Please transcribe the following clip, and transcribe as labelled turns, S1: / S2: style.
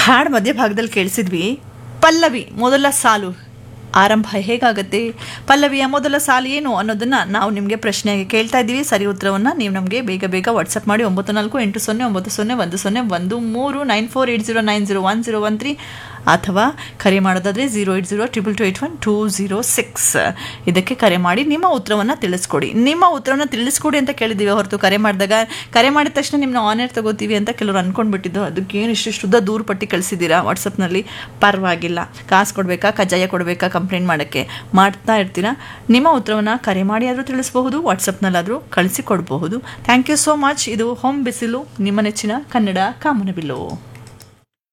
S1: ಹಾಡು ಮಧ್ಯಭಾಗದಲ್ಲಿ ಕೇಳಿಸಿದ್ವಿ ಪಲ್ಲವಿ ಮೊದಲ ಸಾಲು ಆರಂಭ ಹೇಗಾಗುತ್ತೆ ಪಲ್ಲವಿಯ ಮೊದಲ ಸಾಲು ಏನು ಅನ್ನೋದನ್ನ ನಾವು ನಿಮಗೆ ಪ್ರಶ್ನೆಗೆ ಕೇಳ್ತಾ ಇದ್ದೀವಿ ಸರಿ ಉತ್ತರವನ್ನು ನೀವು ನಮಗೆ ಬೇಗ ಬೇಗ ವಾಟ್ಸಪ್ ಮಾಡಿ ಒಂಬತ್ತು ನಾಲ್ಕು ಎಂಟು ಸೊನ್ನೆ ಒಂಬತ್ತು ಸೊನ್ನೆ ಒಂದು ಸೊನ್ನೆ ಒಂದು ಮೂರು nine four eight zero nine zero one zero one three ಅಥವಾ ಕರೆ ಮಾಡೋದಾದರೆ zero eight zero triple two eight one two zero six ಇದಕ್ಕೆ ಕರೆ ಮಾಡಿ ನಿಮ್ಮ ಉತ್ತರವನ್ನು ತಿಳಿಸ್ಕೊಡಿ ನಿಮ್ಮ ಉತ್ತರವನ್ನು ತಿಳಿಸ್ಕೊಡಿ ಅಂತ ಕೇಳಿದ್ದೀವಿ ಹೊರತು ಕರೆ ಮಾಡಿದಾಗ ಕರೆ ಮಾಡಿದ ತಕ್ಷಣ ನಿಮ್ಮನ್ನ ಆನರ್ ತಗೋತೀವಿ ಅಂತ ಕೆಲವರು ಅಂದ್ಕೊಂಡ್ಬಿಟ್ಟಿದ್ದು ಅದಕ್ಕೇನು ಇಷ್ಟಿಷ್ಟು ಉದ್ದ ದೂರ ಪಟ್ಟಿ ಕಳಿಸಿದ್ದೀರಾ ವಾಟ್ಸಪ್ನಲ್ಲಿ ಪರವಾಗಿಲ್ಲ ಕಾಸು ಕೊಡಬೇಕಾ ಕಜ್ಜಾಯ ಕೊಡಬೇಕಾ ಕಂಪ್ಲೇಂಟ್ ಮಾಡೋಕ್ಕೆ ಮಾಡ್ತಾ ಇರ್ತೀರಾ ನಿಮ್ಮ ಉತ್ತರವನ್ನು ಕರೆ ಮಾಡಿ ಆದರೂ ತಿಳಿಸಬಹುದು ವಾಟ್ಸಪ್ನಲ್ಲಾದರೂ ಕಳಿಸಿ ಕೊಡಬಹುದು ಥ್ಯಾಂಕ್ ಯು ಸೋ ಮಚ್ ಇದು ಹೋಮ್ ಬಿಸಿಲು ನಿಮ್ಮ ನೆಚ್ಚಿನ ಕನ್ನಡ ಕಾಮನಬಿಲ್ಲು